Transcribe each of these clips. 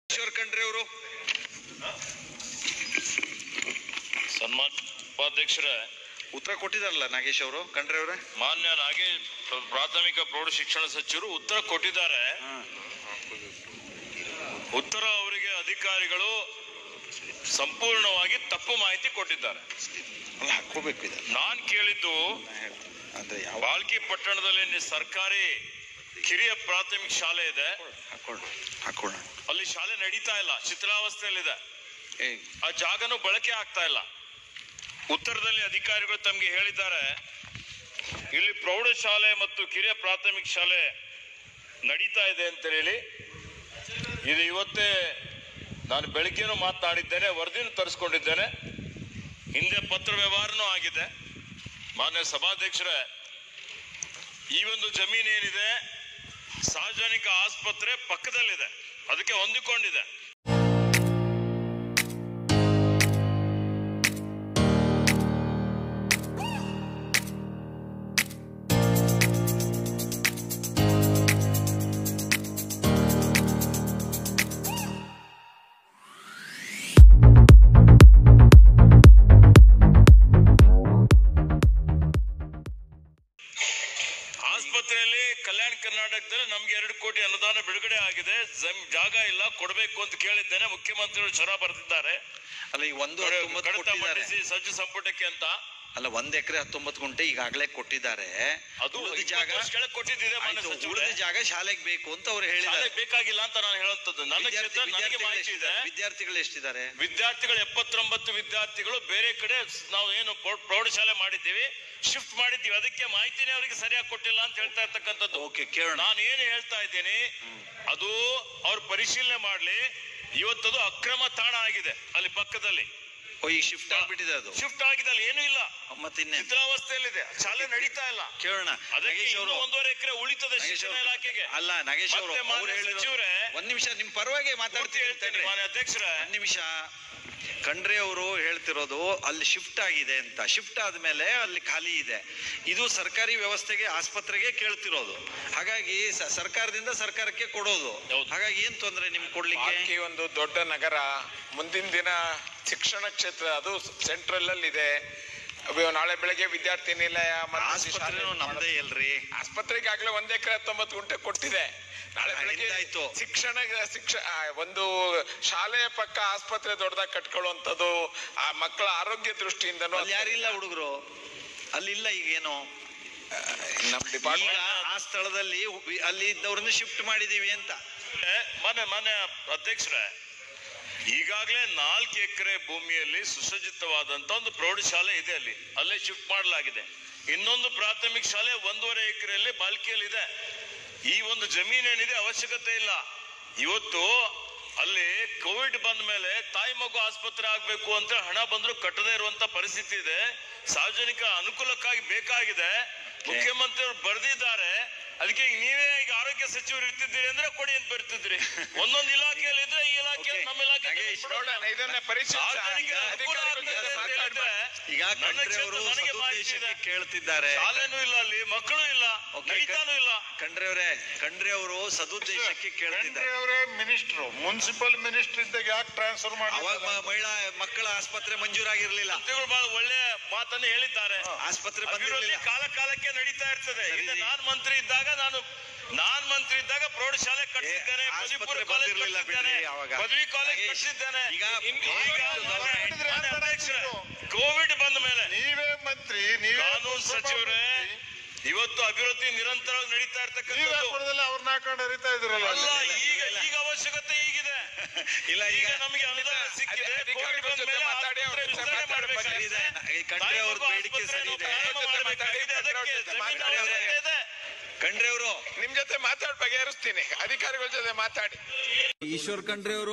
ಈಶ್ವರ್ ಖಂಡ್ರೆ ಅವರು ಸನ್ಮಾನ್ ಉಪಾಧ್ಯಕ್ಷರೇ ಉತ್ತರ ಕೊಟ್ಟಿದಾರಲ್ಲ ನಾಗೇಶ್ ಅವರು ಖಂಡ್ರೆ ಅವರೇ ಮಾನ್ಯ ನಾಗೇ ಪ್ರಾಥಮಿಕ ಪ್ರೌಢ ಶಿಕ್ಷಣ ಸಚಿವರು ಉತ್ತರ ಕೊಟ್ಟಿದ್ದಾರೆ ಉತ್ತರ ಅವರಿಗೆ ಅಧಿಕಾರಿಗಳು ಸಂಪೂರ್ಣವಾಗಿ ತಪ್ಪು ಮಾಹಿತಿ ಕೊಟ್ಟಿದ್ದಾರೆ ಅಲ್ಲ ಹಾಕೋಬೇಕು ಇದು ನಾನ್ ಕೇಳಿದ್ದು ಅಂದ್ರೆ ಯಾವ ಬಾಲ್ಕಿ ಪಟ್ಟಣದಲ್ಲಿ ನಿ- ಸರ್ಕಾರಿ ಕಿರಿಯ ಪ್ರಾಥಮಿಕ ಶಾಲೆ ಇದೆ ಹಾಕೊಂಡು ಹಾಕೋಣ ಅಲ್ಲಿ ಶಾಲೆ ನಡೀತಾ ಇಲ್ಲ ಶಿಥಿಲಾವಸ್ಥೆಯಲ್ಲಿದೆ ಏ ಆ ಜಾಗನೂ ಬಳಕೆ ಆಗ್ತಾ ಇಲ್ಲ ಉತ್ತರದಲ್ಲಿ ಅಧಿಕಾರಿಗಳು ತಮಗೆ ಹೇಳಿದ್ದಾರೆ ಇಲ್ಲಿ ಪ್ರೌಢಶಾಲೆ ಮತ್ತು ಕಿರಿಯ ಪ್ರಾಥಮಿಕ ಶಾಲೆ ನಡೀತಾ ಇದೆ ಅಂತ ಹೇಳಿ ಇದು ಇವತ್ತೇ ನಾನು ಬೆಳಿಗ್ಗೆನೂ ಮಾತನಾಡಿದ್ದೇನೆ ವರದಿನೂ ತರಿಸ್ಕೊಂಡಿದ್ದೇನೆ ಹಿಂದೆ ಪತ್ರ ವ್ಯವಹಾರನೂ ಆಗಿದೆ ಮಾನ್ಯ ಸಭಾಧ್ಯಕ್ಷರೇ ಈ ಒಂದು ಜಮೀನು ಏನಿದೆ ಸಾರ್ವಜನಿಕ ಆಸ್ಪತ್ರೆ ಪಕ್ಕದಲ್ಲಿದೆ ಅದಕ್ಕೆ ಹೊಂದಿಕೊಂಡಿದೆ ಆಸ್ಪತ್ರೆಯಲ್ಲಿ ಕಲ್ಯಾಣ ಕರ್ನಾಟಕದಲ್ಲಿ ನಮ್ಗೆ ಎರಡು ಕೋಟಿ ಅನುದಾನ ಬಿಡುಗಡೆ ಆಗಿದೆ ಜಮ್- ಜಾಗ ಇಲ್ಲ ಕೊಡಬೇಕು ಅಂತ ಕೇಳಿದ್ದೇನೆ ಮುಖ್ಯಮಂತ್ರಿಗಳು ಶ್ವರ ಬರೆದಿದ್ದಾರೆ ಅಲ್ಲ ಈಗ ಒಂದು ಕಡೆ- ಹತ್ತೊಂಬತ್ತು ಕಡತ ಕೊಟ್ಟಿದ್ದಾರೆ ಮಂಡಿಸಿ ಸಜ್ಜು ಸಂಪುಟಕ್ಕೆ ಅಂತ ಅಲ್ಲ ಒಂದ್ ಎಕರೆ ಹತ್ತೊಂಬತ್ತು ಗುಂಟೆ ಈಗಾಗಲೇ ಕೊಟ್ಟಿದ್ದಾರೆ ಅದು ಉಳಿದ ಇಪ್ಪತ್ತು ಜಾಗ ವರ್ಷ ಕೆಳಗೆ ಕೊಟ್ಟಿದ್ದಿದೆ ಮಾನ್ಯ ಆಯ್ತು, ಸಚಿವರೇ. ಉಳಿದ ಜಾಗ ಶಾಲೆಗೆ ಬೇಕು ಅಂತ ಅವ್ರು ಹೇಳಿದ್ದಾರೆ ಶಾಲೆಗೆ ಬೇಕಾಗಿಲ್ಲ ಅಂತ ನಾನು ಹೇಳುವಂತದ್ದು ನನ್ನ ವಿದ್ಯಾರ್ಥಿ- ಕ್ಷೇತ್ರ ನನಗೆ ವಿದ್ಯಾರ್ಥಿಗಳು ಮಾಹಿತಿ ಇದೆ ಎಷ್ಟಿದ್ದಾರೆ? ವಿದ್ಯಾರ್ಥಿಗಳು ಎಷ್ಟಿದ್ದಾರೆ ವಿದ್ಯಾರ್ಥಿಗಳು ಎಪ್ಪತ್ತೊಂಬತ್ತು ವಿದ್ಯಾರ್ಥಿಗಳು ಬೇರೆ ಕಡೆ ಸ್- ನಾವು ಏನು ಪ್ರೌಢ- ಪ್ರೌಢಶಾಲೆ ಮಾಡಿದ್ದೀವಿ ಶಿಫ್ಟ್ ಮಾಡಿದ್ದೀವಿ ಅದಕ್ಕೆ ಮಾಹಿತಿನೇ ಅವರಿಗೆ ಸರಿಯಾಗಿ ಕೊಟ್ಟಿಲ್ಲ ಅಂತ ಹೇಳ್ತಾ ಇರ್ತಕ್ಕಂಥದ್ದು ಓಕೆ ಕೇಳೋಣ ನಾನು ಏನು ಹೇಳ್ತಾ ಇದ್ದೀನಿ ಅದು ಅವ್ರು ಪರಿಶೀಲನೆ ಮಾಡ್ಲಿ ಇವತ್ತದು ಅಕ್ರಮ ತಾಣ ಆಗಿದೆ ಅಲ್ಲಿ ಪಕ್ಕದಲ್ಲಿ ಓ ಈಗ ಶಿಫ್ಟ್ ಆಗ್ಬಿಟ್ಟಿದೆ ಅದು ಶಿಫ್ಟ್ ಆಗಿದೆ ಅಲ್ಲಿ ಏನೂ ಇಲ್ಲ ಮತ್ತಿನ್ನೆ ಶಿಥಿಲಾವಸ್ಥೆಯಲ್ಲಿದೆ ಶಾಲೆ ನಡೀತಾ ಇಲ್ಲ ಕೇಳೋಣ ಅದಕ್ಕೆ ನಾಗೇಶ್ ಇನ್ನೂ ಅವರು ಒಂದೂವರೆ ಎಕರೆ ಉಳಿತದೆ ನಾಗೇಶ್ ಶಿಕ್ಷಣ ಅವರು ಇಲಾಖೆಗೆ ಅಲ್ಲ ನಾಗೇಶ್ ಅವರು ಮತ್ತೆ ಮಾನ್ಯ ಅವ್ರು ಹೇಳಿರೋ ಸಚಿವರೇ, ಒಂದ್ ನಿಮಿಷ ನಿಮ್ ಪರವಾಗಿ ಪೂರ್ತಿ ಮಾತಾಡ್ತೀನಿ ಹೇಳ್ತೇನೆ ಅಂತೇಳಿ. ಮಾನ್ಯ ಅಧ್ಯಕ್ಷರೇ ಒಂದ್ ನಿಮಿಷ ಖಂಡ್ರೆ ಅವರು ಹೇಳ್ತಿರೋದು ಅಲ್ಲಿ ಶಿಫ್ಟ್ ಆಗಿದೆ ಅಂತ ಶಿಫ್ಟ್ ಆದ್ಮೇಲೆ ಅಲ್ಲಿ ಖಾಲಿ ಇದೆ ಇದು ಸರ್ಕಾರಿ ವ್ಯವಸ್ಥೆಗೆ ಆಸ್ಪತ್ರೆಗೆ ಕೇಳ್ತಿರೋದು ಹಾಗಾಗಿ ಸ- ಸರ್ಕಾರದಿಂದ ಸರ್ಕಾರಕ್ಕೆ ಕೊಡೋದು ಹೌದು. ಹಾಗಾಗಿ ಏನ್ ತೊಂದ್ರೆ ನಿಮ್ಗೆ ಕೊಡ್ಲಿಕ್ಕೆ ಬಾಲ್ಕಿ ಒಂದು ದೊಡ್ಡ ನಗರ ಮುಂದಿನ ದಿನ ಶಿಕ್ಷಣ ಕ್ಷೇತ್ರ ಅದು ಸೆಂಟ್ರಲ್ ಅಲ್ಲಿ ಇದೆ ಅವು ನಾಳೆ ಬೆಳಗ್ಗೆ ವಿದ್ಯಾರ್ಥಿ ನಿಲಯ ಮತ್ತೆ ಆಸ್ಪತ್ರೆನೂ ಶಾಲೆ ನಮ್ದೇ ಎಲ್ರಿ ಆಸ್ಪತ್ರೆಗೆ ಆಗ್ಲೇ ಒಂದ್ ಎಕರೆ ಹತ್ತೊಂಬತ್ತು ಗುಂಟೆ ಕೊಟ್ಟಿದೆ ನಾಳೆ ಆ, ಬೆಳಗ್ಗೆ ಹಿಂದಾಯ್ತು. ಶಿಕ್ಷಣ ಶಿಕ್ಷ ಆ, ಒಂದು ಶಾಲೆಯ ಪಕ್ಕ ಆಸ್ಪತ್ರೆ ದೊಡ್ಡದಾಗಿ ಕಟ್ಕೊಳ್ಳುವಂಥದ್ದು ಆ ಮಕ್ಕಳ ಆರೋಗ್ಯ ದೃಷ್ಟಿಯಿಂದನೂ ಅಲ್ಲಿ ಯಾರಿಲ್ಲ ಹುಡುಗರು ಅಲ್ಲಿಲ್ಲ ಈಗೇನು ನಮ್ಮ ಈಗ ಡಿಪಾರ್ಟ್ಮೆಂಟ್ ಆ ಸ್ಥಳದಲ್ಲಿ ವಿ- ಅಲ್ಲಿ ಇದ್ದವ್ರನ್ನ ಶಿಫ್ಟ್ ಮಾಡಿದೀವಿ ಅಂತ ಮಾನ್ಯ ಮಾನ್ಯ ಅಧ್ಯಕ್ಷರೇ ಈಗಾಗಲೇ ನಾಲ್ಕು ಎಕರೆ ಭೂಮಿಯಲ್ಲಿ ಸುಸಜ್ಜಿತವಾದಂತ ಒಂದು ಪ್ರೌಢಶಾಲೆ ಇದೆ ಅಲ್ಲಿ ಅಲ್ಲೇ ಶಿಫ್ಟ್ ಮಾಡಲಾಗಿದೆ ಇನ್ನೊಂದು ಪ್ರಾಥಮಿಕ ಶಾಲೆ ಒಂದೂವರೆ ಎಕರೆಯಲ್ಲಿ ಬಾಲ್ಕಿಯಲ್ಲಿ ಇದೆ ಈ ಒಂದು ಜಮೀನೇನಿದೆ ಅವಶ್ಯಕತೆ ಇಲ್ಲ ಇವತ್ತು ಅಲ್ಲಿ ಕೋವಿಡ್ ಬಂದ ಮೇಲೆ ತಾಯಿ ಮಗು ಆಸ್ಪತ್ರೆ ಆಗ್ಬೇಕು ಅಂತ ಹಣ ಬಂದ್ರು ಕಟ್ಟದೇ ಇರುವಂತ ಪರಿಸ್ಥಿತಿ ಇದೆ ಸಾರ್ವಜನಿಕ ಅನುಕೂಲಕ್ಕಾಗಿ ಬೇಕಾಗಿದೆ ಮುಖ್ಯಮಂತ್ರಿಯವರು ಬರೆದಿದ್ದಾರೆ ಅದಕ್ಕೆ ಈಗ ನೀವೇ ಈಗ ಆರೋಗ್ಯ ಸಚಿವರು ಇರ್ತಿದ್ದೀರಿ ಅಂದ್ರೆ ಕೊಡಿ ಅಂತ ಬರ್ತಿದ್ರಿ ಒಂದೊಂದು ಇಲಾಖೆಯಲ್ಲಿ ಇದ್ರೆ ಈ ಇಲಾಖೆಯಲ್ಲಿ ನಮ್ಮ ಇಲಾಖೆ ನಾಗೇಶ್, ನೋಡೋಣ ಇದನ್ನ ಪರಿಶೀಲಿಸಿ ಸಾರ್ವಜನಿಕ ಅನುಕೂಲ ಆಗ್ತದೆ ಅಂತ ಹೇಳಿದ್ರೆ ಈಗ ನನ್ನ ಖಂಡ್ರೆ ಕ್ಷೇತ್ರ ಅವರು ನನಗೆ ಮಾಹಿತಿ ಇದೆ. ಸದುದ್ದೇಶಕ್ಕೆ ಕೇಳ್ತಿದ್ದಾರೆ ಶಾಲೆನೂ ಇಲ್ಲ ಅಲ್ಲಿ ಮಕ್ಕಳು ಇಲ್ಲ ಓಕೆ, ನಡೀತಾನೂ ಇಲ್ಲ ಖಂಡ್ರೆ ಅವರೇ ಖಂಡ್ರೆ ಅವರು ಸದುದ್ದೇಶಕ್ಕೆ ಕೇಳ್ತಿದ್ದಾರೆ ಅವರೇ ಮಿನಿಸ್ಟ್ರು ಮುನ್ಸಿಪಲ್ ಮಿನಿಸ್ಟರ್ ಇದ್ದಾಗ ಯಾಕೆ ಟ್ರಾನ್ಸ್ಫರ್ ಅವಾಗ ಮಾಡಿ ಮ- ಮಹಿಳಾ ಮಕ್ಕಳ ಆಸ್ಪತ್ರೆ ಮಂಜೂರಾಗಿರ್ಲಿಲ್ಲ ಮಂತ್ರಿಗಳು ಬಹಳ ಒಳ್ಳೆ ಮಾತನ್ನು ಹೇಳಿದ್ದಾರೆ ಆಸ್ಪತ್ರೆ ಅಭಿವೃದ್ಧಿ ಬಂದಿರಲಿಲ್ಲ ಕಾಲ ಕಾಲಕ್ಕೆ ನಡೀತಾ ಇರ್ತದೆ ಸರಿ. ಹಿಂದೆ ನಾನ್ ಮಂತ್ರಿ ಇದ್ದಾಗ ನಾನು ನಾನ್ ಮಂತ್ರಿ ಇದ್ದಾಗ ಪ್ರೌಢಶಾಲೆ ಕಟ್ಟಿದ್ದೇನೆ ಏ, ಪದವಿ ಆಸ್ಪತ್ರೆ ಪೂರ್ವ ಕಾಲೇಜ್ ಬಂದಿರ್ಲಿಲ್ಲ ಕಟ್ಟಿದ್ದೇನೆ ಬಿಡ್ರಿ ಅವಾಗ. ಪದವಿ ಕಾಲೇಜ್ ನಾಗೇಶ್, ಕಟ್ಟಿದ್ದೇನೆ ಈಗ ಇನ್- ಕೋವಿಡ್ ಈಗ ಗವರ್ಮೆಂಟ್ ಮಾನ್ಯ- ಮಾನ್ಯ ಅಧ್ಯಕ್ಷರೇ, ಕೋವಿಡ್ ಬಂದ ಮೇಲೆ ನೀವೇ ಮಂತ್ರಿ ನೀವೇ ಕಾನೂನು ಸಚಿವರೇ ಇವತ್ತು ಅಭಿವೃದ್ಧಿ ನಿರಂತರವಾಗಿ ನಡೀತಾ ನೀವೇ ಇರ್ತಕ್ಕಂಥದ್ದು ಕೊಡದಲ್ಲಿ ಅವ್ರನ್ನ ಹಾಕೊಂಡು ಹರಿತಾ ಇದ್ರಲ್ಲ ಅಲ್ಲ ಈಗ ಈಗ ಅವಶ್ಯಕತೆ ಈಗಿದೆ ಇಲ್ಲ ಈಗ ಈಗ ನಮಗೆ ಅನುದಾನ ಸಿಕ್ಕಿದೆ ಅಧಿಕಾರಿಗಳ ಕೋವಿಡ್ ಬಂದ ಜೊತೆ ಮೇಲೆ ಮಾತಾಡಿ ಅವ್ರ ಆಸ್ಪತ್ರೆ ಜೊತೆ ವಿಸ್ತರಣೆ ಮಾತಾಡಿ ಮಾಡ್ಬೇಕಾಗಿದೆ. ಈ ಖಂಡ್ರೆ ಅವ್ರ ತಾಯಿ ಬೇಡಿಕೆ ಮಗು ಸರಿ ಇದೆ ಆಸ್ಪತ್ರೆಯನ್ನು ಪ್ರಾರಂಭ ಮಾಡಬೇಕಾಗಿದೆ. ಅದಕ್ಕೆ ಜಮೀನು ಮಾತಾಡಿ. ಅವಶ್ಯಕತೆ ಇದೆ. ಖಂಡ್ರೆ ಅವರು ನಿಮ್ ಜೊತೆ ಮಾತಾಡಿ ಬಗೆಹರಿಸ್ತೀನಿ ಅಧಿಕಾರಿಗಳ ಜೊತೆ ಮಾತಾಡಿ ಈಶ್ವರ್ ಖಂಡ್ರೆ ಅವರು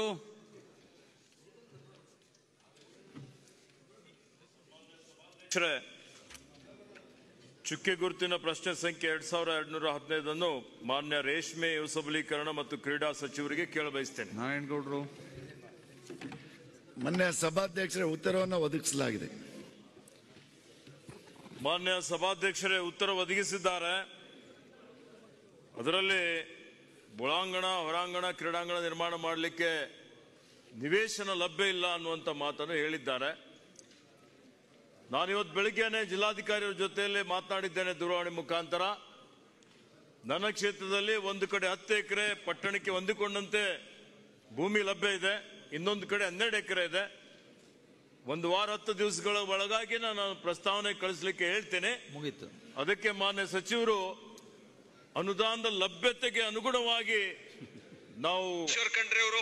ಅಧ್ಯಕ್ಷರೇ, ಚುಕ್ಕೆ ಗುರುತಿನ ಪ್ರಶ್ನೆ ಸಂಖ್ಯೆ ಎರಡ್ ಸಾವಿರದ ಎರಡ್ನೂರ ಹದಿನೈದನ್ನು ಮಾನ್ಯ ರೇಷ್ಮೆ ಯುವ ಸಬಲೀಕರಣ ಮತ್ತು ಕ್ರೀಡಾ ಸಚಿವರಿಗೆ ಕೇಳಬಯಸ್ತೇನೆ ನಾರಾಯಣಗೌಡರು ಮೊನ್ನೆ ಸಭಾಧ್ಯಕ್ಷರ ಉತ್ತರವನ್ನು ಒದಗಿಸಲಾಗಿದೆ ಮಾನ್ಯ ಸಭಾಧ್ಯಕ್ಷರೇ ಉತ್ತರ ಒದಗಿಸಿದ್ದಾರೆ ಅದರಲ್ಲಿ ಒಳಾಂಗಣ ಹೊರಾಂಗಣ ಕ್ರೀಡಾಂಗಣ ನಿರ್ಮಾಣ ಮಾಡಲಿಕ್ಕೆ ನಿವೇಶನ ಲಭ್ಯ ಇಲ್ಲ ಅನ್ನುವಂಥ ಮಾತನ್ನು ಹೇಳಿದ್ದಾರೆ ನಾನು ಇವತ್ತು ಬೆಳಿಗ್ಗೆನೆ ಜಿಲ್ಲಾಧಿಕಾರಿಯವರ ಜೊತೆಯಲ್ಲಿ ಮಾತನಾಡಿದ್ದೇನೆ ದೂರವಾಣಿ ಮುಖಾಂತರ ನನ್ನ ಕ್ಷೇತ್ರದಲ್ಲಿ ಒಂದು ಕಡೆ ಹತ್ತು ಎಕರೆ ಪಟ್ಟಣಕ್ಕೆ ಹೊಂದಿಕೊಂಡಂತೆ ಭೂಮಿ ಲಭ್ಯ ಇದೆ ಇನ್ನೊಂದು ಕಡೆ ಹನ್ನೆರಡು ಎಕರೆ ಇದೆ ಒಂದು ವಾರ ಹತ್ತು ದಿವಸಗಳ ಒಳಗಾಗಿ ನಾನು ಪ್ರಸ್ತಾವನೆ ಕಳಿಸ್ಲಿಕ್ಕೆ ಹೇಳ್ತೇನೆ ಮುಗೀತು ಅದಕ್ಕೆ ಮಾನ್ಯ ಸಚಿವರು ಅನುದಾನದ ಲಭ್ಯತೆಗೆ ಅನುಗುಣವಾಗಿ ನಾವು ಈಶ್ವರ್ ಖಂಡ್ರೆ ಅವರು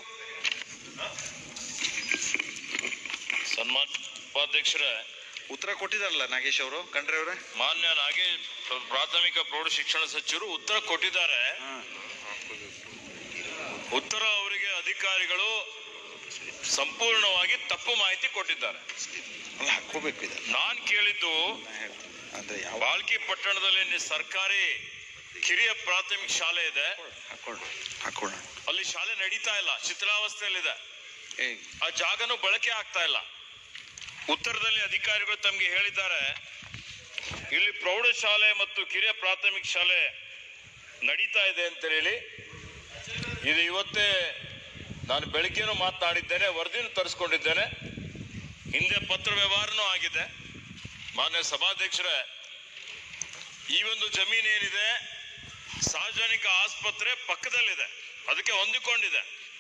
ಸನ್ಮಾನ್ ಉಪಾಧ್ಯಕ್ಷರೇ ಉತ್ತರ ಕೊಟ್ಟಿದಾರಲ್ಲ ನಾಗೇಶ್ ಅವರು ಖಂಡ್ರೆ ಅವರೇ ಮಾನ್ಯ ನಾಗೇ ಪ್ರಾಥಮಿಕ ಪ್ರೌಢ ಶಿಕ್ಷಣ ಸಚಿವರು ಉತ್ತರ ಕೊಟ್ಟಿದ್ದಾರೆ ಉತ್ತರ ಅವರಿಗೆ ಅಧಿಕಾರಿಗಳು ಸಂಪೂರ್ಣವಾಗಿ ತಪ್ಪು ಮಾಹಿತಿ ಕೊಟ್ಟಿದ್ದಾರೆ ಅಲ್ಲ ಹಾಕೋಬೇಕು ಇದೆ ನಾನ್ ಕೇಳಿದ್ದು ನಾ ಹೇಳ್ತೀನಿ. ಅಂದ್ರೆ ಯಾವ ಬಾಲ್ಕಿ ಪಟ್ಟಣದಲ್ಲಿ ನಿ- ಸರ್ಕಾರಿ ಕಿರಿಯ ಪ್ರಾಥಮಿಕ ಶಾಲೆ ಇದೆ ಹಾಕೊಳ್ಳ ಹಾಕೊಳ್ಳ ಅಲ್ಲಿ ಶಾಲೆ ನಡೀತಾ ಇಲ್ಲ ಶಿಥಿಲಾವಸ್ಥೆಯಲ್ಲಿದೆ ಏ ಆ ಜಾಗನೂ ಬಳಕೆ ಆಗ್ತಾ ಇಲ್ಲ ಉತ್ತರದಲ್ಲಿ ಅಧಿಕಾರಿಗಳು ತಮಗೆ ಹೇಳಿದ್ದಾರೆ ಇಲ್ಲಿ ಪ್ರೌಢಶಾಲೆ ಮತ್ತು ಕಿರಿಯ ಪ್ರಾಥಮಿಕ ಶಾಲೆ ನಡೀತಾ ಇದೆ ಅಂತ ಹೇಳಿ ಇದು ಇವತ್ತೇ ನಾನು ಬೆಳಗ್ಗೆನೂ ಮಾತನಾಡಿದ್ದೇನೆ ವರದಿನೂ ತರಿಸ್ಕೊಂಡಿದ್ದೇನೆ ಹಿಂದೆ ಪತ್ರ ವ್ಯವಹಾರನೂ ಆಗಿದೆ ಮಾನ್ಯ ಸಭಾಧ್ಯಕ್ಷರೇ ಈ ಒಂದು ಜಮೀನು ಏನಿದೆ ಸಾರ್ವಜನಿಕ ಆಸ್ಪತ್ರೆ ಪಕ್ಕದಲ್ಲಿದೆ ಅದಕ್ಕೆ ಹೊಂದಿಕೊಂಡಿದೆ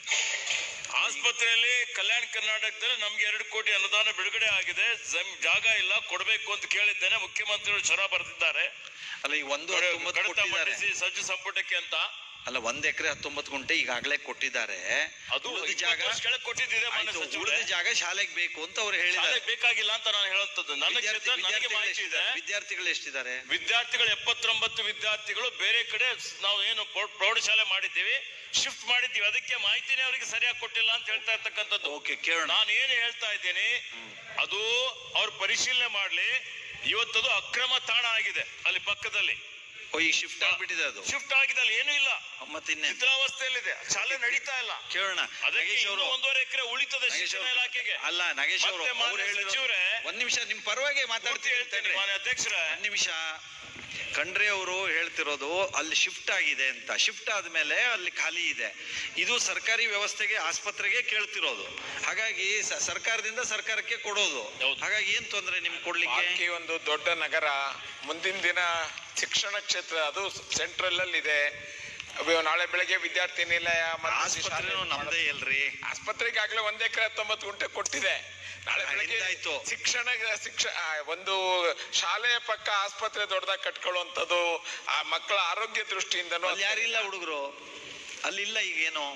ಆಸ್ಪತ್ರೆಯಲ್ಲಿ ಕಲ್ಯಾಣ ಕರ್ನಾಟಕದಲ್ಲಿ ನಮ್ಗೆ ಎರಡು ಕೋಟಿ ಅನುದಾನ ಬಿಡುಗಡೆ ಆಗಿದೆ ಜಮ್- ಜಾಗ ಇಲ್ಲ ಕೊಡಬೇಕು ಅಂತ ಕೇಳಿದ್ದೇನೆ ಮುಖ್ಯಮಂತ್ರಿಗಳು ಛರ ಬರೆದಿದ್ದಾರೆ ಅಲ್ಲ ಈಗ ಒಂದು ಹತ್ತೊಂಬತ್ತು ಕಡತ ಕೊಟ್ಟಿದ್ದಾರೆ ಮಂಡಿಸಿ ಸಜ್ಜು ಸಂಪುಟಕ್ಕೆ ಅಂತ ಅಲ್ಲ ಒಂದ್ ಎಕರೆ ಹತ್ತೊಂಬತ್ತು ಗುಂಟೆ ಈಗಾಗಲೇ ಕೊಟ್ಟಿದ್ದಾರೆ ಅದು ಉಳಿದ ಜಾಗ ಕೆಳಗೆ ಕೊಟ್ಟಿದ್ದಿದೆ ಮಾನ್ಯ ಆಯ್ತು, ಸಚಿವರೇ. ಉಳಿದ ಜಾಗ ಶಾಲೆಗೆ ಬೇಕು ಅಂತ ಅವ್ರು ಶಾಲೆ ಹೇಳಿದ್ದಾರೆ ಬೇಕಾಗಿಲ್ಲ ಅಂತ ನಾನು ಹೇಳುವಂತದ್ದು ನನ್ನ ವಿದ್ಯಾರ್ಥಿ- ಕ್ಷೇತ್ರ ನನಗೆ ವಿದ್ಯಾರ್ಥಿಗಳು ಮಾಹಿತಿ ಇದೆ ಎಷ್ಟಿದ್ದಾರೆ? ವಿದ್ಯಾರ್ಥಿಗಳು ಎಷ್ಟಿದ್ದಾರೆ ವಿದ್ಯಾರ್ಥಿಗಳು ಎಪ್ಪತ್ತೊಂಬತ್ತು ವಿದ್ಯಾರ್ಥಿಗಳು ಬೇರೆ ಕಡೆ ನಾವು ಏನು ಪ್ರೌ- ಪ್ರೌಢಶಾಲೆ ಮಾಡಿದ್ದೀವಿ ಶಿಫ್ಟ್ ಮಾಡಿದ್ದೀವಿ ಅದಕ್ಕೆ ಮಾಹಿತಿನೇ ಅವರಿಗೆ ಸರಿಯಾಗಿ ಕೊಟ್ಟಿಲ್ಲ ಅಂತ ಹೇಳ್ತಾ ಇರ್ತಕ್ಕಂಥದ್ದು ಓಕೆ ಕೇಳೋಣ ನಾನು ಏನು ಹೇಳ್ತಾ ಇದ್ದೀನಿ ಅದು ಅವ್ರು ಪರಿಶೀಲನೆ ಮಾಡ್ಲಿ ಇವತ್ತದು ಅಕ್ರಮ ತಾಣ ಆಗಿದೆ ಅಲ್ಲಿ ಪಕ್ಕದಲ್ಲಿ ಓ ಈಗ ಶಿಫ್ಟ್ ಆಗ್ಬಿಟ್ಟಿದೆ ಅದು ಶಿಫ್ಟ್ ಆಗಿದೆ ಅಲ್ಲಿ ಏನೂ ಇಲ್ಲ ಮತ್ತಿನ್ನೇ ಶಿಥಿಲಾವಸ್ಥೆಯಲ್ಲಿದೆ ಶಾಲೆ ನಡೀತಾ ಇಲ್ಲ ಕೇಳೋಣ ಅದಕ್ಕೆ ನಾಗೇಶ್ ಇನ್ನೂ ಅವರು ಒಂದೂವರೆ ಎಕರೆ ಉಳಿತದೆ ನಾಗೇಶ್ ಶಿಕ್ಷಣ ಅವರು ಇಲಾಖೆಗೆ ಅಲ್ಲ ನಾಗೇಶ್ ಅವರು ಮತ್ತೆ ಮಾನ್ಯ ಅವ್ರು ಹೇಳಿದ್ರು ಸಚಿವರೇ, ಒಂದ್ ನಿಮಿಷ ನಿಮ್ ಪರವಾಗಿ ಪೂರ್ತಿ ಮಾತಾಡ್ತೀನಿ ಹೇಳ್ತೇನೆ ಅಂತೇಳಿ. ಮಾನ್ಯ ಅಧ್ಯಕ್ಷರೇ ಒಂದ್ ನಿಮಿಷ ಖಂಡ್ರೆ ಅವರು ಹೇಳ್ತಿರೋದು ಅಲ್ಲಿ ಶಿಫ್ಟ್ ಆಗಿದೆ ಅಂತ ಶಿಫ್ಟ್ ಆದ್ಮೇಲೆ ಅಲ್ಲಿ ಖಾಲಿ ಇದೆ ಇದು ಸರ್ಕಾರಿ ವ್ಯವಸ್ಥೆಗೆ ಆಸ್ಪತ್ರೆಗೆ ಕೇಳ್ತಿರೋದು ಹಾಗಾಗಿ ಸ- ಸರ್ಕಾರದಿಂದ ಸರ್ಕಾರಕ್ಕೆ ಕೊಡೋದು ಹೌದು. ಹಾಗಾಗಿ ಏನ್ ತೊಂದ್ರೆ ನಿಮ್ಗೆ ಕೊಡ್ಲಿಕ್ಕೆ ಬಾಲ್ಕಿ ಒಂದು ದೊಡ್ಡ ನಗರ ಮುಂದಿನ ದಿನ ಶಿಕ್ಷಣ ಕ್ಷೇತ್ರ ಅದು ಸೆಂಟ್ರಲ್ ಅಲ್ಲಿ ಇದೆ ಅವು ನಾಳೆ ಬೆಳಗ್ಗೆ ವಿದ್ಯಾರ್ಥಿ ನಿಲಯ ಮತ್ತೆ ಆಸ್ಪತ್ರೆನೂ ಶಾಲೆ ನಮ್ದೇ ಇಲ್ರಿ ಆಸ್ಪತ್ರೆಗಾಗ್ಲೇ ಒಂದ್ ಎಕರೆ ಹತ್ತೊಂಬತ್ತು ಗುಂಟೆ ಕೊಟ್ಟಿದೆ ನಾಳೆ ಆ, ಬೆಳಗ್ಗೆ ಹಿಂದಾಯ್ತು. ಶಿಕ್ಷಣ ಶಿಕ್ಷ ಆ, ಒಂದು ಶಾಲೆಯ ಪಕ್ಕ ಆಸ್ಪತ್ರೆ ದೊಡ್ಡದಾಗಿ ಕಟ್ಕೊಳ್ಳುವಂಥದ್ದು ಆ ಮಕ್ಕಳ ಆರೋಗ್ಯ ದೃಷ್ಟಿಯಿಂದನೂ ಅಲ್ಲಿ ಯಾರಿಲ್ಲ ಹುಡುಗರು ಅಲ್ಲಿಲ್ಲ ಈಗೇನು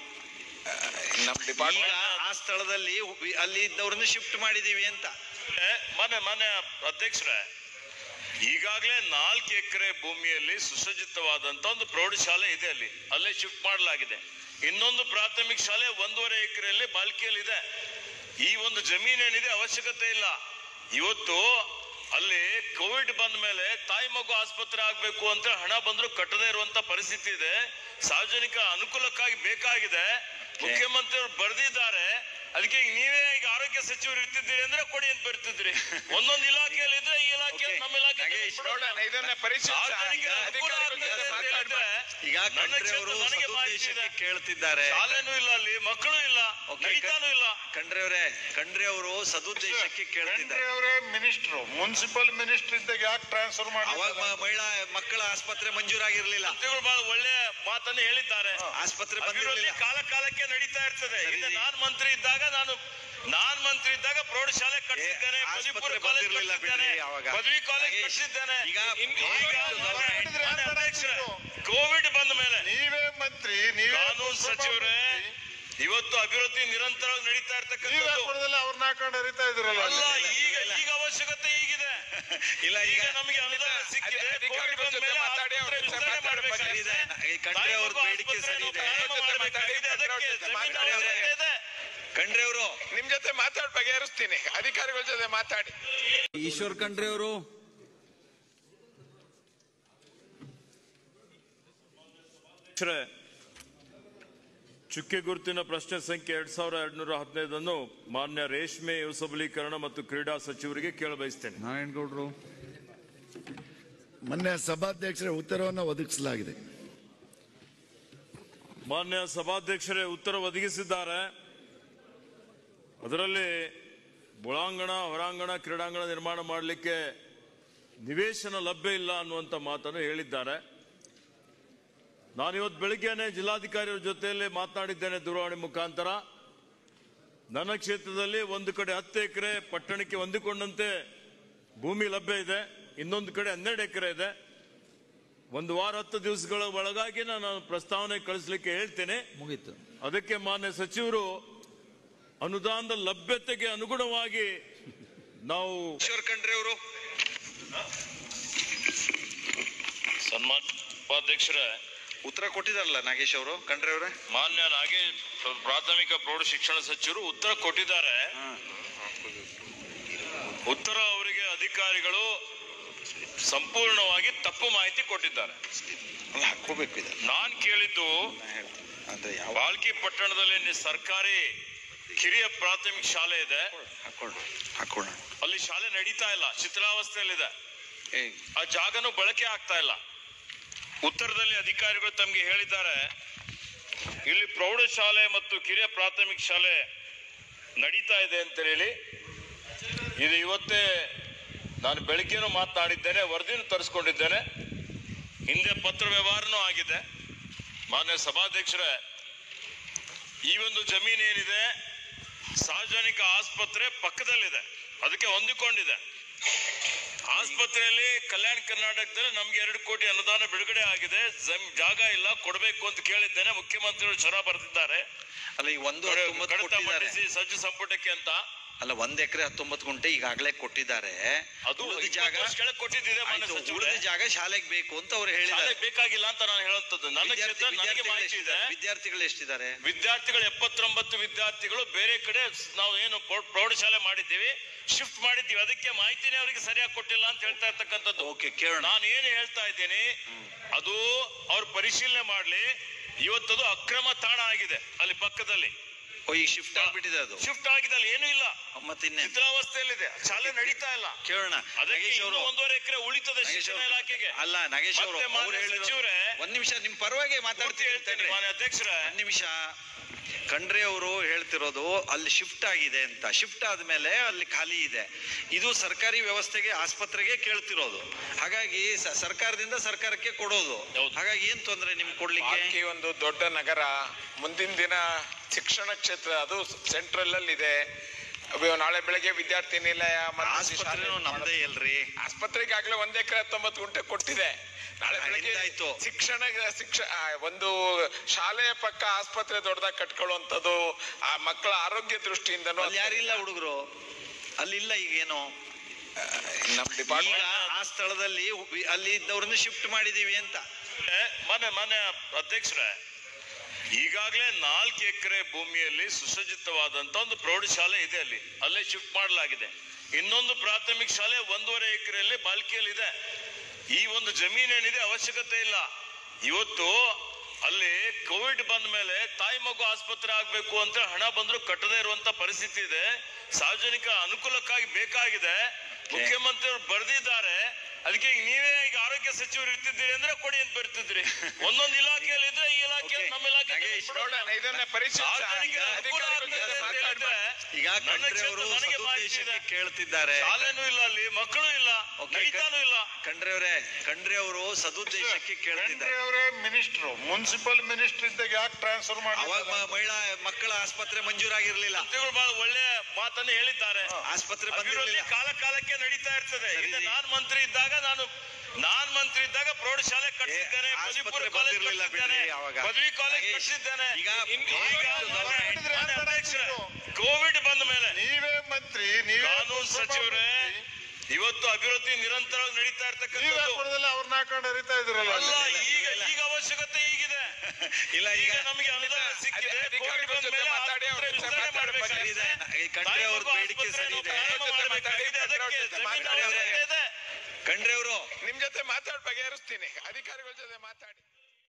ನಮ್ ಈಗ ಡಿಪಾರ್ಟ್ಮೆಂಟ್ ಆ ಸ್ಥಳದಲ್ಲಿ ವಿ- ಅಲ್ಲಿ ಇದ್ದವ್ರನ್ನ ಶಿಫ್ಟ್ ಮಾಡಿದೀವಿ ಅಂತ ಮಾನ್ಯ ಮಾನ್ಯ ಅಧ್ಯಕ್ಷರೇ ಈಗಾಗಲೇ ನಾಲ್ಕು ಎಕರೆ ಭೂಮಿಯಲ್ಲಿ ಸುಸಜ್ಜಿತವಾದಂತ ಒಂದು ಪ್ರೌಢಶಾಲೆ ಇದೆ ಅಲ್ಲಿ ಅಲ್ಲೇ ಶಿಫ್ಟ್ ಮಾಡಲಾಗಿದೆ ಇನ್ನೊಂದು ಪ್ರಾಥಮಿಕ ಶಾಲೆ ಒಂದೂವರೆ ಎಕರೆಯಲ್ಲಿ ಬಾಲ್ಕಿಯಲ್ಲಿ ಇದೆ ಈ ಒಂದು ಜಮೀನೇನಿದೆ ಅವಶ್ಯಕತೆ ಇಲ್ಲ ಇವತ್ತು ಅಲ್ಲಿ ಕೋವಿಡ್ ಬಂದ ಮೇಲೆ ತಾಯಿ ಮಗು ಆಸ್ಪತ್ರೆ ಆಗ್ಬೇಕು ಅಂತ ಹಣ ಬಂದ್ರು ಕಟ್ಟದೇ ಇರುವಂತ ಪರಿಸ್ಥಿತಿ ಇದೆ ಸಾರ್ವಜನಿಕ ಅನುಕೂಲಕ್ಕಾಗಿ ಬೇಕಾಗಿದೆ ಮುಖ್ಯಮಂತ್ರಿಯವರು ಬರೆದಿದ್ದಾರೆ ಅದಕ್ಕೆ ಈಗ ನೀವೇ ಈಗ ಆರೋಗ್ಯ ಸಚಿವರು ಇರ್ತಿದ್ದೀರಿ ಅಂದ್ರೆ ಕೊಡಿ ಅಂತ ಬರ್ತಿದ್ರಿ ಒಂದೊಂದು ಇಲಾಖೆಯಲ್ಲಿ ಇದ್ರೆ ಈ ಇಲಾಖೆ ನಮ್ಮ ಇಲಾಖೆ ನಾಗೇಶ್, ನೋಡೋಣ ಇದನ್ನ ಪರಿಶೀಲಿಸಿ ಸಾರ್ವಜನಿಕ ಅನುಕೂಲ ಆಗ್ತದೆ ಅಂತ ಹೇಳಿದ್ರೆ ಈಗ ನನ್ನ ಖಂಡ್ರೆ ಅವರು ಕ್ಷೇತ್ರ ನನಗೆ ಮಾಹಿತಿ ಇದೆ. ಸದುದ್ದೇಶಕ್ಕೆ ಕೇಳ್ತಿದ್ದಾರೆ ಶಾಲೆನೂ ಇಲ್ಲ ಅಲ್ಲಿ ಮಕ್ಕಳು ಇಲ್ಲ ಓಕೆ, ನಡೀತಾನೂ ಇಲ್ಲ ಖಂಡ್ರೆ ಅವರೇ ಖಂಡ್ರೆ ಅವರು ಸದುದ್ದೇಶಕ್ಕೆ ಕೇಳ್ತಿದ್ದಾರೆ ಖಂಡ್ರೆ ಅವರೇ ಮಿನಿಸ್ಟ್ರು ಮುನ್ಸಿಪಲ್ ಮಿನಿಸ್ಟರ್ ಇದ್ದಾಗ ಯಾಕೆ ಟ್ರಾನ್ಸ್ಫರ್ ಅವಾಗ ಮಾಡಿ ಮ- ಮಹಿಳಾ ಮಕ್ಕಳ ಆಸ್ಪತ್ರೆ ಮಂಜೂರಾಗಿರ್ಲಿಲ್ಲ ಮಂತ್ರಿಗಳು ಬಹಳ ಒಳ್ಳೆ ಮಾತನ್ನು ಹೇಳಿದ್ದಾರೆ ಆಸ್ಪತ್ರೆ ಅಭಿವೃದ್ಧಿ ಬಂದಿರಲಿಲ್ಲ ಕಾಲ ಕಾಲಕ್ಕೆ ನಡೀತಾ ಇರ್ತದೆ ಸರಿ. ಹಿಂದೆ ನಾನ್ ಮಂತ್ರಿ ಇದ್ದಾಗ ನಾನು ನಾನ್ ಮಂತ್ರಿ ಇದ್ದಾಗ ಪ್ರೌಢಶಾಲೆ ಕಟ್ಟಿದ್ದೇನೆ ಏ, ಪದವಿ ಆಸ್ಪತ್ರೆ ಪೂರ್ವ ಕಾಲೇಜ್ ಬಂದಿರ್ಲಿಲ್ಲ ಕಟ್ಟಿದ್ದೇನೆ ಬಿಡ್ರಿ ಅವಾಗ. ಪದವಿ ಕಾಲೇಜ್ ನಾಗೇಶ್, ಕಟ್ಟಿದ್ದೇನೆ ಈಗ ಇನ್- ಕೋವಿಡ್ ಈಗ ಗೌರ್ಮೆಂಟ್ ಮಾನ್ಯ- ಮಾನ್ಯ ಅಧ್ಯಕ್ಷರೇ, ಕೋವಿಡ್ ಬಂದ ಮೇಲೆ ನೀವೇ ಮಂತ್ರಿ ನೀವೇ ಕಾನೂನು ಸಚಿವರೇ ಇವತ್ತು ಅಭಿವೃದ್ಧಿ ನಿರಂತರವಾಗಿ ನಡೀತಾ ನೀವೇ ಇರ್ತಕ್ಕಂಥದ್ದು ಕೊಡದಲ್ಲ ಅವ್ರನ್ನ ಹಾಕೊಂಡು ಹರಿತಾ ಇದ್ರಲ್ಲ ಅಲ್ಲ ಈಗ ಈಗ ಅವಶ್ಯಕತೆ ಈಗಿದೆ ಇಲ್ಲ ಈಗ ಈಗ ನಮಗೆ ಅನುದಾನ ಸಿಕ್ಕಿದೆ ಅಧಿಕಾರಿಗಳ ಕೋವಿಡ್ ಬಂದ ಜೊತೆ ಮೇಲೆ ಮಾತಾಡಿ ಅವ್ರ ಆಸ್ಪತ್ರೆ ಜೊತೆ ವಿಸ್ತರಣೆ ಮಾತಾಡಿ ಮಾಡಬೇಕಾಗಿದೆ. ಸರಿ ಇದೆ. ಈ ಖಂಡ್ರೆ ತಾಯಿ ಅವ್ರ ಮಗು ಬೇಡಿಕೆ ಸರಿ ಆಸ್ಪತ್ರೆಯನ್ನು ಇದೆ. ಪ್ರಾರಂಭ ಜೊತೆ ಮಾಡಬೇಕಾಗಿದೆ. ಮಾತಾಡಿ, ಅದಕ್ಕೆ ಜೊತೆ ಜಮೀನು ಮಾತಾಡಿ. ಅವಶ್ಯಕತೆ ಇದೆ. ಖಂಡ್ರೆ ಅವರು ನಿಮ್ ಜೊತೆ ಮಾತಾಡಿ ಬಗೆಹರಿಸ್ತೀನಿ ಅಧಿಕಾರಿಗಳ ಜೊತೆ ಮಾತಾಡಿ ಈಶ್ವರ್ ಖಂಡ್ರೆ ಅವರು ಅಧ್ಯಕ್ಷರೇ, ಚುಕ್ಕೆ ಗುರುತಿನ ಪ್ರಶ್ನೆ ಸಂಖ್ಯೆ ಎರಡ್ ಸಾವಿರದ ಎರಡ್ನೂರ ಹದಿನೈದನ್ನು ಮಾನ್ಯ ರೇಷ್ಮೆ ಯುವ ಸಬಲೀಕರಣ ಮತ್ತು ಕ್ರೀಡಾ ಸಚಿವರಿಗೆ ಕೇಳಬಯಸ್ತೇನೆ ನಾರಾಯಣಗೌಡರು ಮೊನ್ನೆ ಸಭಾಧ್ಯಕ್ಷರ ಉತ್ತರವನ್ನು ಒದಗಿಸಲಾಗಿದೆ ಮಾನ್ಯ ಸಭಾಧ್ಯಕ್ಷರೇ ಉತ್ತರ ಒದಗಿಸಿದ್ದಾರೆ ಅದರಲ್ಲಿ ಒಳಾಂಗಣ ಹೊರಾಂಗಣ ಕ್ರೀಡಾಂಗಣ ನಿರ್ಮಾಣ ಮಾಡಲಿಕ್ಕೆ ನಿವೇಶನ ಲಭ್ಯ ಇಲ್ಲ ಅನ್ನುವಂಥ ಮಾತನ್ನು ಹೇಳಿದ್ದಾರೆ ನಾನು ಇವತ್ತು ಬೆಳಿಗ್ಗೆನೆ ಜಿಲ್ಲಾಧಿಕಾರಿಯವರ ಜೊತೆಯಲ್ಲಿ ಮಾತನಾಡಿದ್ದೇನೆ ದೂರವಾಣಿ ಮುಖಾಂತರ ನನ್ನ ಕ್ಷೇತ್ರದಲ್ಲಿ ಒಂದು ಕಡೆ ಹತ್ತು ಎಕರೆ ಪಟ್ಟಣಕ್ಕೆ ಹೊಂದಿಕೊಂಡಂತೆ ಭೂಮಿ ಲಭ್ಯ ಇದೆ ಇನ್ನೊಂದು ಕಡೆ ಹನ್ನೆರಡು ಎಕರೆ ಇದೆ ಒಂದು ವಾರ ಹತ್ತು ದಿವಸಗಳ ಒಳಗಾಗಿ ನಾನು ಪ್ರಸ್ತಾವನೆ ಕಳಿಸ್ಲಿಕ್ಕೆ ಹೇಳ್ತೇನೆ ಮುಗೀತು ಅದಕ್ಕೆ ಮಾನ್ಯ ಸಚಿವರು ಅನುದಾನದ ಲಭ್ಯತೆಗೆ ಅನುಗುಣವಾಗಿ ನಾವು ಈಶ್ವರ್ ಖಂಡ್ರೆ ಅವರು ಸನ್ಮಾನ ಉಪಾಧ್ಯಕ್ಷರೇ ಉತ್ತರ ಕೊಟ್ಟಿದಾರಲ್ಲ ನಾಗೇಶ್ ಅವರು ಖಂಡ್ರೆ ಅವರೇ ಮಾನ್ಯ ನಾಗೆ ಪ್ರಾಥಮಿಕ ಪ್ರೌಢ ಶಿಕ್ಷಣ ಸಚಿವರು ಉತ್ತರ ಕೊಟ್ಟಿದ್ದಾರೆ ಉತ್ತರ ಅವರಿಗೆ ಅಧಿಕಾರಿಗಳು ಸಂಪೂರ್ಣವಾಗಿ ತಪ್ಪು ಮಾಹಿತಿ ಕೊಟ್ಟಿದ್ದಾರೆ ಅಲ್ಲ ಹಾಕೋಬೇಕು ಇದು ನಾನ್ ಕೇಳಿದ್ದು ನಾ ಹೇಳ್ತೀನಿ. ಅಂದ್ರೆ ಯಾವ ಬಾಲ್ಕಿ ಪಟ್ಟಣದಲ್ಲಿ ನಿ- ಸರ್ಕಾರಿ ಕಿರಿಯ ಪ್ರಾಥಮಿಕ ಶಾಲೆ ಇದೆ ಹಾಕೊಳ್ಳು ಹಾಕೋಣ ಅಲ್ಲಿ ಶಾಲೆ ನಡೀತಾ ಇಲ್ಲ ಶಿಥಿಲಾವಸ್ಥೆಯಲ್ಲಿದೆ ಏ ಆ ಜಾಗನೂ ಬಳಕೆ ಆಗ್ತಾ ಇಲ್ಲ ಉತ್ತರದಲ್ಲಿ ಅಧಿಕಾರಿಗಳು ತಮಗೆ ಹೇಳಿದ್ದಾರೆ ಇಲ್ಲಿ ಪ್ರೌಢಶಾಲೆ ಮತ್ತು ಕಿರಿಯ ಪ್ರಾಥಮಿಕ ಶಾಲೆ ನಡೀತಾ ಇದೆ ಅಂತ ಹೇಳಿ ಇದು ಇವತ್ತೇ ನಾನು ಬೆಳಗ್ಗೆನೂ ಮಾತನಾಡಿದ್ದೇನೆ ವರದಿನೂ ತರಿಸ್ಕೊಂಡಿದ್ದೇನೆ ಹಿಂದೆ ಪತ್ರ ವ್ಯವಹಾರನೂ ಆಗಿದೆ ಮಾನ್ಯ ಸಭಾಧ್ಯಕ್ಷರೇ ಈ ಒಂದು ಜಮೀನು ಏನಿದೆ ಸಾರ್ವಜನಿಕ ಆಸ್ಪತ್ರೆ ಪಕ್ಕದಲ್ಲಿದೆ ಅದಕ್ಕೆ ಹೊಂದಿಕೊಂಡಿದೆ ಆಸ್ಪತ್ರೆಯಲ್ಲಿ ಕಲ್ಯಾಣ ಕರ್ನಾಟಕದಲ್ಲಿ ನಮ್ಗೆ ಎರಡು ಕೋಟಿ ಅನುದಾನ ಬಿಡುಗಡೆ ಆಗಿದೆ ಜಮ್- ಜಾಗ ಇಲ್ಲ ಕೊಡಬೇಕು ಅಂತ ಕೇಳಿದ್ದೇನೆ ಮುಖ್ಯಮಂತ್ರಿಗಳು ಛರ ಬರೆದಿದ್ದಾರೆ ಅಲ್ಲ ಈಗ ಒಂದು ಹತ್ತೊಂಬತ್ತು ಕಡತ ಕೊಟ್ಟಿದ್ದಾರೆ ಮಂಡಿಸಿ ಸಜ್ಜು ಸಂಪುಟಕ್ಕೆ ಅಂತ ಅಲ್ಲ ಒಂದ್ ಎಕರೆ ಹತ್ತೊಂಬತ್ತು ಗುಂಟೆ ಈಗಾಗಲೇ ಕೊಟ್ಟಿದ್ದಾರೆ ಅದು ಉಳಿದ ಜಾಗ ಕೆಳಗೆ ಕೊಟ್ಟಿದ್ದಿದೆ ಮಾನ್ಯ ಆಯ್ತು, ಸಚಿವರೇ. ಉಳಿದ ಜಾಗ ಶಾಲೆಗೆ ಬೇಕು ಅಂತ ಅವ್ರು ಶಾಲೆ ಹೇಳಿದ್ದಾರೆ ಬೇಕಾಗಿಲ್ಲ ಅಂತ ನಾನು ಹೇಳುವಂತದ್ದು ನನ್ನ ವಿದ್ಯಾರ್ಥಿ- ಕ್ಷೇತ್ರ ನನಗೆ ವಿದ್ಯಾರ್ಥಿಗಳು ಮಾಹಿತಿ ಇದೆ ಎಷ್ಟಿದ್ದಾರೆ? ವಿದ್ಯಾರ್ಥಿಗಳು ಎಷ್ಟಿದ್ದಾರೆ ವಿದ್ಯಾರ್ಥಿಗಳು ಎಪ್ಪತ್ತೊಂಬತ್ತು ವಿದ್ಯಾರ್ಥಿಗಳು ಬೇರೆ ಕಡೆ ಸ್- ನಾವು ಏನು ಪ್ರೌಢ- ಪ್ರೌಢಶಾಲೆ ಮಾಡಿದ್ದೀವಿ ಶಿಫ್ಟ್ ಮಾಡಿದ್ದೀವಿ ಅದಕ್ಕೆ ಮಾಹಿತಿನೇ ಅವರಿಗೆ ಸರಿಯಾಗಿ ಕೊಟ್ಟಿಲ್ಲ ಅಂತ ಹೇಳ್ತಾ ಇರ್ತಕ್ಕಂಥದ್ದು ಓಕೆ ಕೇಳೋಣ ನಾನು ಏನು ಹೇಳ್ತಾ ಇದ್ದೀನಿ ಅದು ಅವ್ರ ಪರಿಶೀಲನೆ ಮಾಡ್ಲಿ ಇವತ್ತದು ಅಕ್ರಮ ತಾಣ ಆಗಿದೆ ಅಲ್ಲಿ ಪಕ್ಕದಲ್ಲಿ ಓ ಈಗ ಶಿಫ್ಟ್ ಆಗ್ಬಿಟ್ಟಿದೆ ಅದು ಶಿಫ್ಟ್ ಆಗಿದೆ ಅಲ್ಲಿ ಏನೂ ಇಲ್ಲ ಮತ್ತಿನ್ನೇ ಶಿಥಿಲಾವಸ್ಥೆಯಲ್ಲಿದೆ ಶಾಲೆ ನಡೀತಾ ಇಲ್ಲ ಕೇಳೋಣ ಅದಕ್ಕೆ ನಾಗೇಶ್ ಇನ್ನೂ ಅವರು ಒಂದೂವರೆ ಎಕರೆ ಉಳಿತದೆ ನಾಗೇಶ್ ಶಿಕ್ಷಣ ಅವರು ಇಲಾಖೆಗೆ ಅಲ್ಲ ನಾಗೇಶ್ ಅವರು ಮತ್ತೆ ಮಾನ್ಯ ಅವ್ರು ಹೇಳಿದ್ರು ಸಚಿವರೇ, ಒಂದ್ ನಿಮಿಷ ನಿಮ್ ಪರವಾಗಿ ಪೂರ್ತಿ ಮಾತಾಡ್ತೀನಿ ಹೇಳ್ತೇನೆ ಅಂತೇಳಿ. ಮಾನ್ಯ ಅಧ್ಯಕ್ಷರೇ ಒಂದ್ ನಿಮಿಷ ಖಂಡ್ರೆ ಅವರು ಹೇಳ್ತಿರೋದು ಅಲ್ಲಿ ಶಿಫ್ಟ್ ಆಗಿದೆ ಅಂತ ಶಿಫ್ಟ್ ಆದ್ಮೇಲೆ ಅಲ್ಲಿ ಖಾಲಿ ಇದೆ ಇದು ಸರ್ಕಾರಿ ವ್ಯವಸ್ಥೆಗೆ ಆಸ್ಪತ್ರೆಗೆ ಕೇಳ್ತಿರೋದು ಹಾಗಾಗಿ ಸ- ಸರ್ಕಾರದಿಂದ ಸರ್ಕಾರಕ್ಕೆ ಕೊಡೋದು ಹೌದು. ಹಾಗಾಗಿ ಏನ್ ತೊಂದ್ರೆ ನಿಮ್ಗೆ ಕೊಡ್ಲಿಕ್ಕೆ ಬಾಲ್ಕಿ ಒಂದು ದೊಡ್ಡ ನಗರ ಮುಂದಿನ ದಿನ ಶಿಕ್ಷಣ ಕ್ಷೇತ್ರ ಅದು ಸೆಂಟ್ರಲ್ ಅಲ್ಲಿ ಇದೆ ಅವು ನಾಳೆ ಬೆಳಗ್ಗೆ ವಿದ್ಯಾರ್ಥಿ ನಿಲಯ ಮತ್ತೆ ಆಸ್ಪತ್ರೆನೂ ಶಾಲೆ ನಮ್ದೇ ಇಲ್ರಿ ಆಸ್ಪತ್ರೆಗೆ ಆಗ್ಲೇ ಒಂದ್ ಎಕರೆ ಹತ್ತೊಂಬತ್ತು ಗುಂಟೆ ಕೊಟ್ಟಿದೆ ನಾಳೆ ಆ, ಬೆಳಗ್ಗೆ ಹಿಂದಾಯ್ತು. ಶಿಕ್ಷಣ ಶಿಕ್ಷ ಆ, ಒಂದು ಶಾಲೆಯ ಪಕ್ಕ ಆಸ್ಪತ್ರೆ ದೊಡ್ಡದಾಗಿ ಕಟ್ಕೊಳ್ಳುವಂಥದ್ದು ಆ ಮಕ್ಕಳ ಆರೋಗ್ಯ ದೃಷ್ಟಿಯಿಂದನೂ ಅಲ್ಲಿ ಯಾರಿಲ್ಲ ಹುಡುಗರು ಅಲ್ಲಿಲ್ಲ ಈಗೇನು ನಮ್ ಈಗ ಡಿಪಾರ್ಟ್ಮೆಂಟ್ ಆ ಸ್ಥಳದಲ್ಲಿ ವಿ- ಅಲ್ಲಿ ಇದ್ದವ್ರನ್ನ ಶಿಫ್ಟ್ ಮಾಡಿದೀವಿ ಅಂತ ಮಾನ್ಯ ಮಾನ್ಯ ಅಧ್ಯಕ್ಷರೇ ಈಗಾಗಲೇ ನಾಲ್ಕು ಎಕರೆ ಭೂಮಿಯಲ್ಲಿ ಸುಸಜ್ಜಿತವಾದಂತ ಒಂದು ಪ್ರೌಢಶಾಲೆ ಇದೆ ಅಲ್ಲಿ ಅಲ್ಲೇ ಶಿಫ್ಟ್ ಮಾಡಲಾಗಿದೆ ಇನ್ನೊಂದು ಪ್ರಾಥಮಿಕ ಶಾಲೆ ಒಂದೂವರೆ ಎಕರೆಯಲ್ಲಿ ಬಾಲ್ಕಿಯಲ್ಲಿ ಇದೆ ಈ ಒಂದು ಜಮೀನೇನಿದೆ ಅವಶ್ಯಕತೆ ಇಲ್ಲ ಇವತ್ತು ಅಲ್ಲಿ ಕೋವಿಡ್ ಬಂದ ಮೇಲೆ ತಾಯಿ ಮಗು ಆಸ್ಪತ್ರೆ ಆಗ್ಬೇಕು ಅಂತ ಹಣ ಬಂದ್ರು ಕಟ್ಟದೇ ಇರುವಂತ ಪರಿಸ್ಥಿತಿ ಇದೆ ಸಾರ್ವಜನಿಕ ಅನುಕೂಲಕ್ಕಾಗಿ ಬೇಕಾಗಿದೆ ಮುಖ್ಯಮಂತ್ರಿಗಳು ಬರೆದಿದ್ದಾರೆ ಅದಕ್ಕೆ ಈಗ ನೀವೇ ಈಗ ಆರೋಗ್ಯ ಸಚಿವರು ಇರ್ತಿದ್ದೀರಿ ಅಂದ್ರೆ ಕೊಡಿ ಅಂತ ಬರ್ತಿದ್ರಿ ಒಂದೊಂದು ಇಲಾಖೆಯಲ್ಲಿ ಇದ್ರೆ ಈ ಇಲಾಖೆ ನಮ್ಮ ಇಲಾಖೆ ನಾಗೇಶ್, ನೋಡೋಣ ಇದನ್ನ ಪರಿಶೀಲಿಸಿ ಸಾರ್ವಜನಿಕರ ಅನುಕೂಲ ಆಗ್ತದೆ ಅಂತ ಹೇಳಿದ್ರೆ ಈಗ ನನ್ನ ಖಂಡ್ರೆ ಕ್ಷೇತ್ರ ಅವರು ನನಗೆ ಮಾಹಿತಿ ಇದೆ. ಸದುದ್ದೇಶಕ್ಕೆ ಕೇಳ್ತಿದ್ದಾರೆ ಶಾಲೆನೂ ಇಲ್ಲ ಅಲ್ಲಿ ಮಕ್ಕಳು ಇಲ್ಲ ಓಕೆ, ನಡೀತಾನೂ ಇಲ್ಲ ಖಂಡ್ರೆ ಅವರೇ ಖಂಡ್ರೆ ಅವರು ಸದುದ್ದೇಶಕ್ಕೆ ಕೇಳ್ತಿದ್ದಾರೆ ಖಂಡ್ರೆ ಅವರೇ ಮಿನಿಸ್ಟ್ರು ಮುನ್ಸಿಪಲ್ ಮಿನಿಸ್ಟರ್ ಇದ್ದಾಗ ಯಾಕೆ ಟ್ರಾನ್ಸ್ಫರ್ ಅವಾಗ ಮಾಡಿ ಮ- ಮಹಿಳಾ ಮಕ್ಕಳ ಆಸ್ಪತ್ರೆ ಮಂಜೂರಾಗಿರ್ಲಿಲ್ಲ ಮಂತ್ರಿಗಳು ಬಹಳ ಒಳ್ಳೆ ಮಾತನ್ನು ಹೇಳಿದ್ದಾರೆ ಆಸ್ಪತ್ರೆ ಅಭಿವೃದ್ಧಿ ಬಂದಿರಲಿಲ್ಲ ಕಾಲ ಕಾಲಕ್ಕೆ ನಡೀತಾ ಇರ್ತದೆ ಸರಿ. ಹಿಂದೆ ನಾನ್ ಮಂತ್ರಿ ಇದ್ದಾಗ ನಾನು ನಾನ್ ಮಂತ್ರಿ ಇದ್ದಾಗ ಪ್ರೌಢಶಾಲೆ ಕಟ್ಟಿದ್ದೇನೆ ಏ, ಪದವಿ ಆಸ್ಪತ್ರೆ ಪೂರ್ವ ಕಾಲೇಜ್ ಬಂದಿರ್ಲಿಲ್ಲ ಕಟ್ಟಿದ್ದೇನೆ ಬಿಡ್ರಿ ಅವಾಗ. ಪದವಿ ಕಾಲೇಜ್ ನಾಗೇಶ್, ಕಟ್ಟಿದ್ದೇನೆ ಈಗ ಇನ್- ಕೋವಿಡ್ ಈಗ ಗವರ್ನಮೆಂಟ್ ಮಾನ್ಯ ಅಧ್ಯಕ್ಷರೇ, ಕೋವಿಡ್ ಬಂದ ಮೇಲೆ ನೀವೇ ಮಂತ್ರಿ ನೀವೇ ಕಾನೂನು ಸಚಿವರೇ ಇವತ್ತು ಅಭಿವೃದ್ಧಿ ನಿರಂತರವಾಗಿ ನಡೀತಾ ನೀವೇ ಇರ್ತಕ್ಕಂಥದ್ದು ಕೊಡದಲ್ಲ ಅವ್ರನ್ನ ಹಾಕೊಂಡು ಹರಿತಾ ಇದ್ರಲ್ಲ ಅಲ್ಲ ಈಗ ಈಗ ಅವಶ್ಯಕತೆ ಈಗಿದೆ ಇಲ್ಲ ಈಗ ಈಗ ನಮಗೆ ಅನುದಾನ ಸಿಕ್ಕಿದೆ ಅಧಿ- ಕೋವಿಡ್ ಅಧಿಕಾರಿಗಳ ಬಂದ ಜೊತೆ ಮೇಲೆ ಮಾತಾಡಿ ಅವ್ರ ಆಸ್ಪತ್ರೆ ಜೊತೆ ವಿಸ್ತರಣೆ ಮಾತಾಡಿ ಮಾಡಬೇಕಾಗಿದೆ. ಸರಿ ಇದೆ. ಈ ಖಂಡ್ರೆ ತಾಯಿ ಅವ್ರ ಮಗು ಬೇಡಿಕೆ ಸರಿ ಆಸ್ಪತ್ರೆಯನ್ನು ಇದೆ. ಪ್ರಾರಂಭ ಅವ್ರ ಜೊತೆ ಮಾಡಬೇಕಾಗಿದೆ. ಮಾತಾಡಿ, ಅದಕ್ಕೆ ಅವ್ರ ಜೊತೆ ಜಮೀನು ಮಾತಾಡಿ. ಅವಶ್ಯಕತೆ ಇದೆ ಖಂಡ್ರೆ ಅವರು ನಿಮ್ ಜೊತೆ ಮಾತಾಡ್ ಬಗೆಹರಿಸ್ತೀನಿ ಅಧಿಕಾರಿಗಳ ಜೊತೆ ಮಾತಾಡಿ